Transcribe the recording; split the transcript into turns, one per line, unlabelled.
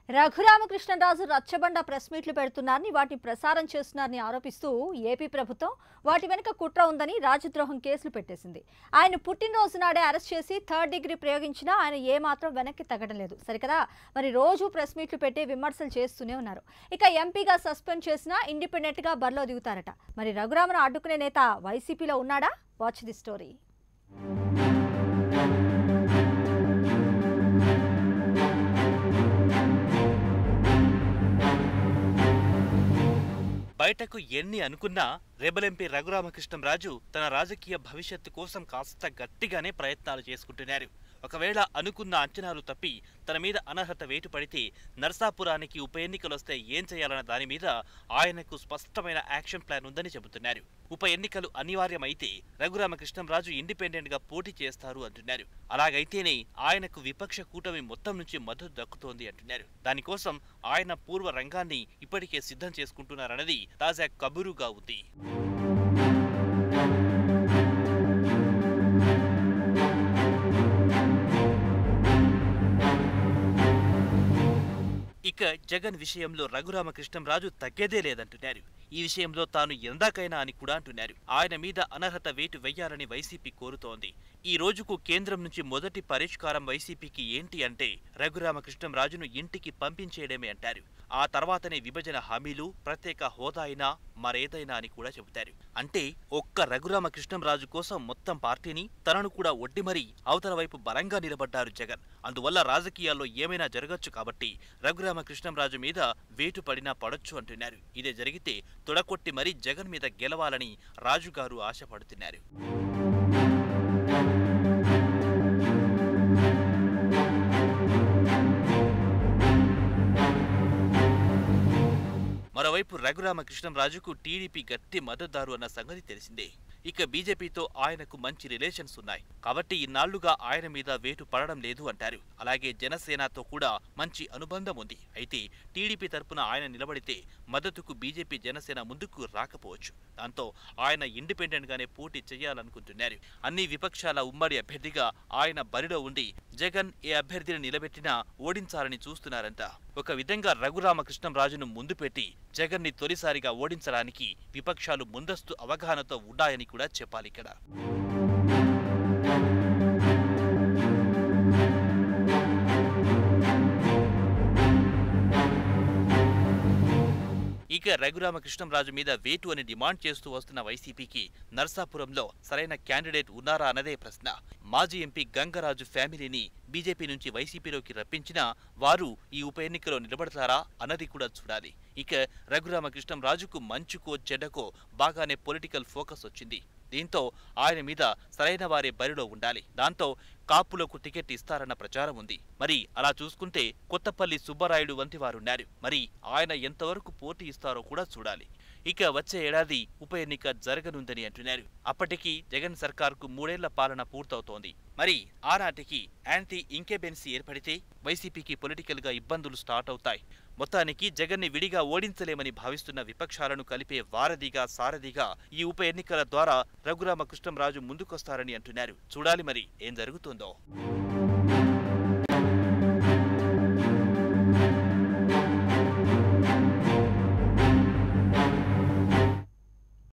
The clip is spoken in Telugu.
రఘురామకృష్ణరాజు రచ్చబండ ప్రెస్ మీట్లు పెడుతున్నారని వాటిని ప్రసారం చేస్తున్నారని ఆరోపిస్తూ ఏపీ ప్రభుత్వం వాటి వెనుక కుట్ర ఉందని రాజద్రోహం కేసులు పెట్టేసింది ఆయన పుట్టినరోజు నాడే అరెస్ట్ చేసి థర్డ్ డిగ్రీ ప్రయోగించినా ఆయన ఏమాత్రం వెనక్కి తగ్గడం లేదు సరికదా మరి రోజు ప్రెస్ మీట్లు పెట్టి విమర్శలు చేస్తూనే ఉన్నారు ఇక ఎంపీగా సస్పెండ్ చేసినా ఇండిపెండెంట్గా బరిలో దిగుతారట మరి రఘురామను అడ్డుకునే నేత వైసీపీలో ఉన్నాడా వాచ్ ది స్టోరీ
బయటకు ఎన్ని అనుకున్నా రెబల్ ఎంపీ రఘురామకృష్ణంరాజు తన రాజకీయ భవిష్యత్తు కోసం కాస్త గట్టిగానే ప్రయత్నాలు చేసుకుంటున్నారు ఒకవేళ అనుకున్న అంచనాలు తప్పి తన మీద అనర్హత వేటు పడితే నర్సాపురానికి ఉప ఎన్నికలొస్తే ఏం చేయాలన్న దాని మీద ఆయనకు స్పష్టమైన యాక్షన్ ప్లాన్ ఉందని చెబుతున్నారు ఉప ఎన్నికలు అనివార్యమైతే రఘురామకృష్ణంరాజు ఇండిపెండెంట్ గా పోటీ చేస్తారు అంటున్నారు అలాగైతేనే ఆయనకు విపక్ష కూటమి మొత్తం నుంచి మద్దతు దక్కుతోంది అంటున్నారు దానికోసం ఆయన పూర్వ రంగాన్ని ఇప్పటికే సిద్ధం చేసుకుంటున్నారన్నది తాజా కబురుగా ఉంది ఇక జగన్ విషయంలో రఘురామకృష్ణంరాజు తగ్గేదే లేదంటున్నారు ఈ విషయంలో తాను ఎందాకైనా అని కూడా అంటున్నారు ఆయన మీద అనర్హత వేటు వెయ్యాలని వైసీపీ కోరుతోంది ఈ రోజుకు కేంద్రం నుంచి మొదటి పరిష్కారం వైసీపీకి ఏంటి అంటే రఘురామకృష్ణంరాజును ఇంటికి పంపించేయడమే అంటారు ఆ తర్వాతనే విభజన హామీలు ప్రత్యేక హోదా అయినా మరేదైనా అని కూడా చెబుతారు అంటే ఒక్క రఘురామకృష్ణంరాజు కోసం మొత్తం పార్టీని తనను కూడా ఒడ్డి మరీ అవతల వైపు బలంగా నిలబడ్డారు జగన్ అందువల్ల రాజకీయాల్లో ఏమైనా జరగచ్చు కాబట్టి రఘురామకృష్ణంరాజు మీద వేటు పడినా పడొచ్చు అంటున్నారు ఇదే జరిగితే తొడకొట్టి మరీ జగన్ మీద గెలవాలని రాజుగారు ఆశపడుతున్నారు మరోవైపు రఘురామకృష్ణంరాజుకు టీడీపీ గట్టి మద్దతుదారు అన్న సంగతి తెలిసిందే ఇక బీజేపీతో ఆయనకు మంచి రిలేషన్స్ ఉన్నాయి కాబట్టి ఇన్నాళ్లుగా ఆయన మీద వేటు పడడం లేదు అంటారు అలాగే జనసేనతో కూడా మంచి అనుబంధం ఉంది అయితే టీడీపీ తరపున ఆయన నిలబడితే మద్దతుకు బీజేపీ జనసేన ముందుకు రాకపోవచ్చు దాంతో ఆయన ఇండిపెండెంట్ గానే పోటీ చేయాలనుకుంటున్నారు అన్ని విపక్షాల ఉమ్మడి అభ్యర్థిగా ఆయన బరిలో ఉండి జగన్ ఏ అభ్యర్థిని నిలబెట్టినా ఓడించాలని చూస్తున్నారంట ఒక విధంగా రఘురామకృష్ణంరాజును ముందు పెట్టి జగన్ ని తొలిసారిగా ఓడించడానికి విపక్షాలు ముందస్తు అవగాహనతో ఉన్నాయని కూడా చెప్పాలి ఇక్కడ ఇక రఘురామకృష్ణంరాజు మీద వేటు అని డిమాండ్ చేస్తూ వస్తున్న వైసీపీకి నర్సాపురంలో సరైన క్యాండిడేట్ ఉన్నారా అన్నదే ప్రశ్న మాజీ ఎంపీ గంగరాజు ఫ్యామిలీని బీజేపీ నుంచి వైసీపీలోకి రప్పించినా వారు ఈ ఉప ఎన్నికలో నిలబడతారా అన్నది కూడా చూడాలి ఇక రఘురామకృష్ణంరాజుకు మంచుకో చెడ్డకో బాగానే పొలిటికల్ ఫోకస్ వచ్చింది దీంతో ఆయన మీద సరైన వారే బరిలో ఉండాలి దాంతో కాపులకు టికెట్ ఇస్తారన్న ప్రచారం ఉంది మరి అలా చూసుకుంటే కొత్తపల్లి సుబ్బరాయుడు వంటి వారున్నారు మరి ఆయన ఎంతవరకు పోటీ ఇస్తారో కూడా చూడాలి ఇక వచ్చే ఏడాది ఉప ఎన్నిక జరగనుందని అంటున్నారు అప్పటికి జగన్ సర్కార్కు మూడేళ్ల పాలన పూర్తవుతోంది మరి ఆనాటికి యాంటీ ఇంకెబెన్సీ ఏర్పడితే వైసీపీకి పొలిటికల్ గా ఇబ్బందులు స్టార్ట్ అవుతాయి మొత్తానికి జగన్ని విడిగా ఓడించలేమని భావిస్తున్న విపక్షాలను కలిపే వారధిగా సారథిగా ఈ ఉప ఎన్నికల ద్వారా రఘురామకృష్ణంరాజు ముందుకొస్తారని అంటున్నారు చూడాలి మరి ఏం జరుగుతుందో